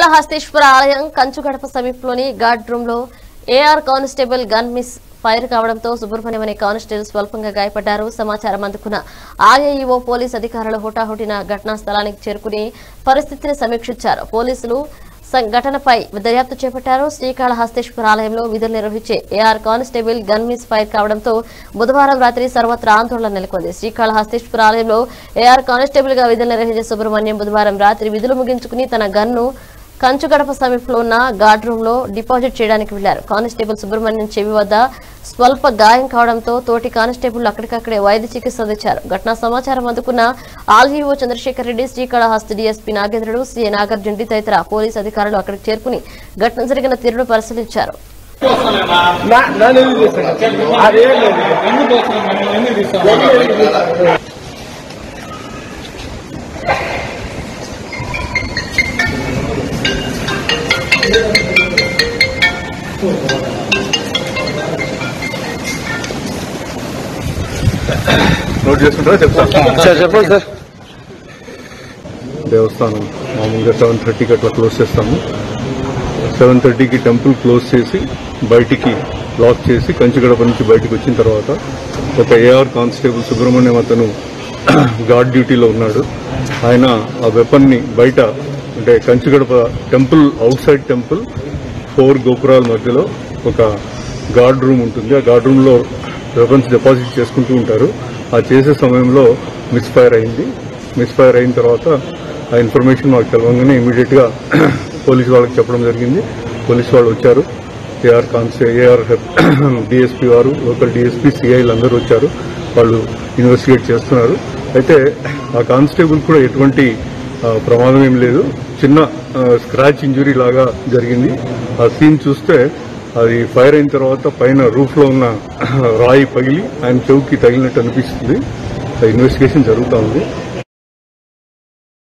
శ్రీకాళహస్తీశ్వర ఆలయం కంచుగడప సమీపంలోని గార్డ్ రూమ్ లో AR constable gun miss fire కావడంతో సుబ్రహ్మణ్యం అనే కానిస్టేబుల్ స్వల్పంగా గాయపడ్డారు సమాచారం అందుకున్న ఆర్ఏఈఓ పోలీస్ అధికారులు హుటాహుటిన ఘటనా స్థలానికి చేరుకుని పరిస్థితిని సమీక్షించారు పోలీసులు సం- ఘటనపై దర్యాప్తు చేపట్టారు శ్రీకాళహస్తేశ్వర ఆలయంలో విధులు నిర్వహించే AR constable gun miss fire కావడంతో బుధవారం రాత్రి సర్వత్రా ఆందోళన నెలకొంది శ్రీకాళహస్తేశ్వర ఆలయంలో ఏఆర్ కానిస్టేబుల్ గా విధులు నిర్వహించే సుబ్రహ్మణ్యం బుధవారం రాత్రి విధులు ముగించుకుని తన గన్ను కంచుగడప సమీపంలో ఉన్న గార్డ్ రూమ్ లో డిపాజిట్ చేయడానికి వెళ్లారు కానిస్టేబుల్ సుబ్రహ్మణ్యం చెవి వద్ద స్వల్ప గాయం కావడంతో తోటి కానిస్టేబుల్ అక్కడికక్కడే వైద్య చికిత్స అందించారు ఘటనా సమాచారం అందుకున్న ఆల్జీఓ చంద్రశేఖర్ రెడ్డి శ్రీకాళహస్తి డీఎస్పీ నాగేంద్రుడు సీఏ నాగార్జున తదితర పోలీసు అధికారులు అక్కడికి చేరుకుని ఘటన జరిగిన తీరును పరిశీలించారు నా- నన్ను ఎందుకు చేశాను? అదేం లేదు. ఎందుకు వస్తున్నాం మనం ఎందుకు తీస్తాం నోట్ చేసుకుంటారా చెప్తాను సార్ చెప్పండి సార్ దేవస్థానం మామూలుగా సెవెన్ థర్టీకి అట్లా క్లోజ్ చేస్తాము సెవెన్ థర్టీకి టెంపుల్ క్లోజ్ చేసి బయటికి లాక్ చేసి కంచిగడప నుంచి బయటికి వచ్చిన తర్వాత ఒక ఏఆర్ కానిస్టేబుల్ సుబ్రహ్మణ్యం అతను గార్డ్ డ్యూటీలో ఉన్నాడు ఆయన ఆ వెపన్ని బయట అంటే Kanchigadapa temple outside temple four గోపురాల మధ్యలో ఒక గార్డ్ రూమ్ ఉంటుంది ఆ గార్డ్ రూమ్ లో వెపన్స్ డిపాజిట్ చేసుకుంటూ ఉంటారు ఆ చేసే సమయంలో మిస్ఫైర్ అయింది మిస్ఫైర్ అయిన తర్వాత ఆ ఇన్ఫర్మేషన్ మాకు తెలవగానే ఇమీడియట్ గా పోలీసు వాళ్ళకి చెప్పడం జరిగింది పోలీసు వాళ్ళు వచ్చారు ఏఆర్ కాన్సే ఏఆర్ డిఎస్పీ వారు లోకల్ డిఎస్పీ సిఐలు అందరూ వచ్చారు వాళ్ళు ఇన్వెస్టిగేట్ చేస్తున్నారు అయితే ఆ కానిస్టేబుల్ కూడా ఎటువంటి ఆ, ప్రమాదం ఏం లేదు చిన్న స్క్రాచ్ ఇంజురీ లాగా జరిగింది ఆ సీన్ చూస్తే అది ఫైర్ అయిన తర్వాత పైన రూఫ్ లో ఉన్న రాయి పగిలి ఆయన చెవుకి తగిలినట్టు అనిపిస్తుంది ఇన్వెస్టిగేషన్ జరుగుతూ ఉంది